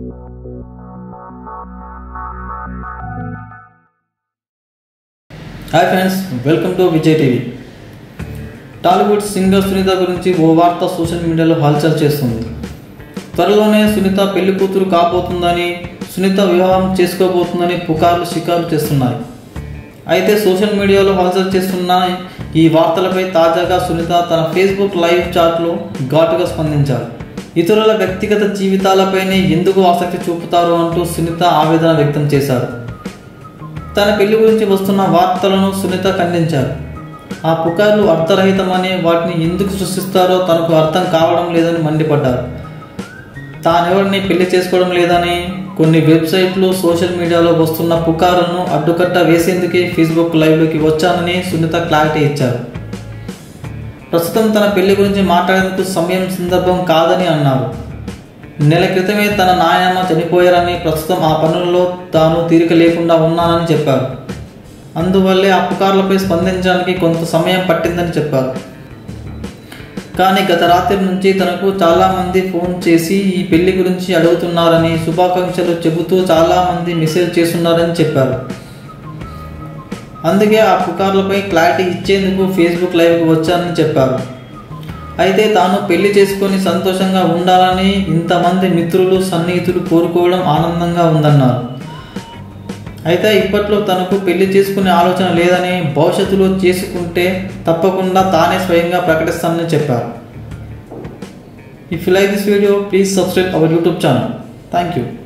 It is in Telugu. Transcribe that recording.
hi friends welcome to Vijay TV Tollywood singer Sunitha గురించి ఓ వార్త సోషల్ మీడియాలో హల్చల్ చేస్తుంది త్వరలోనే సునీత పెళ్లి కూతురు కాబోతుందని సునీత వివాహం చేసుకోబోతుందని పుకార్లు షికార్లు చేస్తున్నాయి అయితే సోషల్ మీడియాలో హల్చల్ చేస్తున్న ఈ వార్తలపై తాజాగా సునీత తన ఫేస్బుక్ లైవ్ చాట్లో ఘాటుగా స్పందించారు ఇతరుల వ్యక్తిగత జీవితాలపైనే ఎందుకు ఆసక్తి చూపుతారు అంటూ సునీత ఆవేదన వ్యక్తం చేశారు తన పెళ్లి గురించి వస్తున్న వార్తలను సునీత ఖండించారు ఆ పుకార్లు అర్థరహితమని వాటిని ఎందుకు సృష్టిస్తారో తనకు అర్థం కావడం లేదని మండిపడ్డారు తానెవరిని పెళ్లి చేసుకోవడం లేదని కొన్ని వెబ్సైట్లు సోషల్ మీడియాలో వస్తున్న పుకారులను అడ్డుకట్ట వేసేందుకే ఫేస్బుక్ లైవ్లోకి వచ్చానని సునీత క్లారిటీ ఇచ్చారు ప్రస్తుతం తన పెళ్లి గురించి మాట్లాడేందుకు సమయం సందర్భం కాదని అన్నారు నెల క్రితమే తన నాయనమ్మ చనిపోయారని ప్రస్తుతం ఆ పనుల్లో తాను తీరిక లేకుండా ఉన్నానని చెప్పారు అందువల్లే ఆ పుకార్లపై స్పందించడానికి కొంత సమయం పట్టిందని చెప్పారు కానీ గత రాత్రి నుంచి తనకు చాలామంది ఫోన్ చేసి ఈ పెళ్లి గురించి అడుగుతున్నారని శుభాకాంక్షలు చెబుతూ చాలామంది మెసేజ్ చేస్తున్నారని చెప్పారు అందుకే ఆ పుకార్లపై క్లారిటీ ఇచ్చేందుకు ఫేస్బుక్ లైవ్కి వచ్చానని చెప్పారు అయితే తాను పెళ్లి చేసుకొని సంతోషంగా ఉండాలని ఇంతమంది మిత్రులు సన్నిహితులు కోరుకోవడం ఆనందంగా ఉందన్నారు అయితే ఇప్పట్లో తనకు పెళ్లి చేసుకునే ఆలోచన లేదని భవిష్యత్తులో చేసుకుంటే తప్పకుండా తానే స్వయంగా ప్రకటిస్తానని చెప్పారు if you like this video please subscribe our YouTube channel thank you